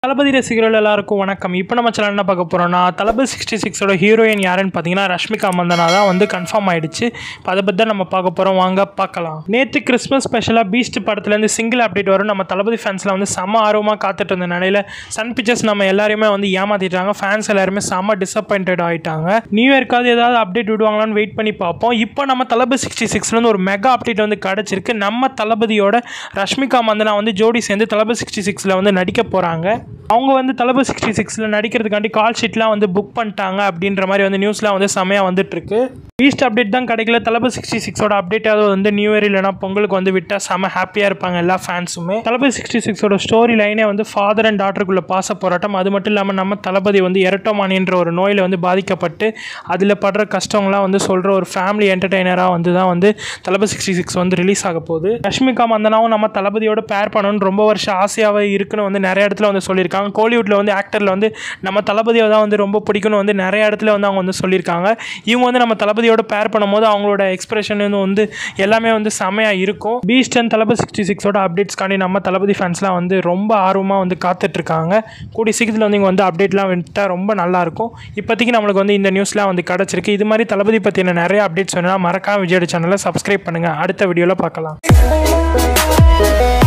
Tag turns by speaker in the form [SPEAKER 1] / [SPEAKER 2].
[SPEAKER 1] தளபதி ரசிகர்கள் எல்லாருக்கும் வணக்கம் இப்போ நம்ம சேனல் என்ன பார்க்க போகிறோம்னா தளபதி சிக்ஸ்டி சிக்ஸோட ஹீரோயின் யாருன்னு பார்த்தீங்கன்னா ரஷ்மிகா மந்தனா தான் வந்து கன்ஃபார்ம் ஆயிடுச்சு இப்போ அதை பற்றி தான் நம்ம பார்க்க போகிறோம் வாங்க பார்க்கலாம் நேற்று கிறிஸ்மஸ் ஸ்பெஷலாக பீஸ்ட் படத்துலேருந்து சிங்கிள் அப்டேட் வரும் நம்ம தளபதி ஃபேன்ஸில் வந்து செம்ம ஆர்வமாக காத்துட்டு இருந்த நிலையில் சன் பிக்சர்ஸ் நம்ம எல்லாரையுமே வந்து ஏமாற்றிட்டாங்க ஃபேன்ஸ் எல்லாருமே செம்ம டிசப்பாயிண்டட் ஆகிட்டாங்க நியூ இயர்க்காவது ஏதாவது அப்டேட் விடுவாங்களான்னு வெயிட் பண்ணி பார்ப்போம் இப்போ நம்ம தளபதி சிக்ஸ்டி சிக்ஸ்லேருந்து ஒரு மெகா அப்டேட் வந்து கிடச்சிருக்கு நம்ம தளபதியோட ரஷ்மிகா மந்தனா வந்து ஜோடி சேர்ந்து தளபதி சிக்ஸ்டி சிக்ஸில் வந்து நடிக்க போகிறாங்க அவங்க வந்து தளபதி சிக்ஸ்டி சிக்ஸில் நடிக்கிறதுக்காண்டி கால் ஷீட்லாம் வந்து புக் பண்ணிட்டாங்க அப்படின்ற மாதிரி வந்து நியூஸ்லாம் வந்து செமையாக வந்துட்டு இருக்கு ஈஸ்ட் அப்டேட் தான் கிடைக்கல தளபதி சிக்ஸ்டி சிக்ஸோட அப்டேட்டாவது வந்து நியூ இயர் இல்லைனா பொங்கலுக்கு வந்து விட்டால் செம ஹாப்பியாக இருப்பாங்க எல்லா ஃபேன்ஸுமே தளபதி சிக்ஸ்டி சிக்ஸோட ஸ்டோரி லைனே வந்து ஃபாதர் அண்ட் டாட்டருக்குள்ள பாச போராட்டம் அது மட்டும் இல்லாமல் நம்ம தளபதி வந்து எரட்டோமானின்ற ஒரு நோயில் வந்து பாதிக்கப்பட்டு அதில் படுற கஷ்டங்கள்லாம் வந்து சொல்கிற ஒரு ஃபேமிலி என்டர்டெய்னராக வந்து தான் வந்து தளபதி சிக்ஸ்டி சிக்ஸ் வந்து ரிலீஸ் ஆக போகுது ரஷ்மிகா மந்தனாவும் நம்ம தளபதியோட பேர் பண்ணணும்னு ரொம்ப வருஷம் ஆசையாகவே இருக்குன்னு வந்து நிறைய இடத்துல வந்து சொல்லியிருக்காங்க கோலிவுட்டில் வந்து ஆக்டரில் வந்து நம்ம தளபதியை தான் வந்து ரொம்ப பிடிக்கும்னு வந்து நிறைய இடத்துல வந்து அவங்க வந்து சொல்லியிருக்காங்க இவங்க வந்து நம்ம தளபதியோட பேர் பண்ணும்போது அவங்களோட எக்ஸ்பிரஷன் வந்து எல்லாமே வந்து செமையாக இருக்கும் பீஸ்ட் அண்ட் தளபதி சிக்ஸ்டி சிக்ஸோட அப்டேட்ஸ்க்காண்டி நம்ம தளபதி ஃபேன்ஸ்லாம் வந்து ரொம்ப ஆர்வமாக வந்து காத்துட்ருக்காங்க கூடிய சீக்கிரத்தில் வந்து இங்கே வந்து அப்டேட்லாம் விட்டால் ரொம்ப நல்லாயிருக்கும் இப்போதைக்கு நம்மளுக்கு வந்து இந்த நியூஸ்லாம் வந்து கிடச்சிருக்கு இது மாதிரி தளபதி பற்றின நிறைய அப்டேட்ஸ் வேணும்னா மறக்காம விஜயோட சேனலை சப்ஸ்கிரைப் பண்ணுங்கள் அடுத்த வீடியோவில் பார்க்கலாம்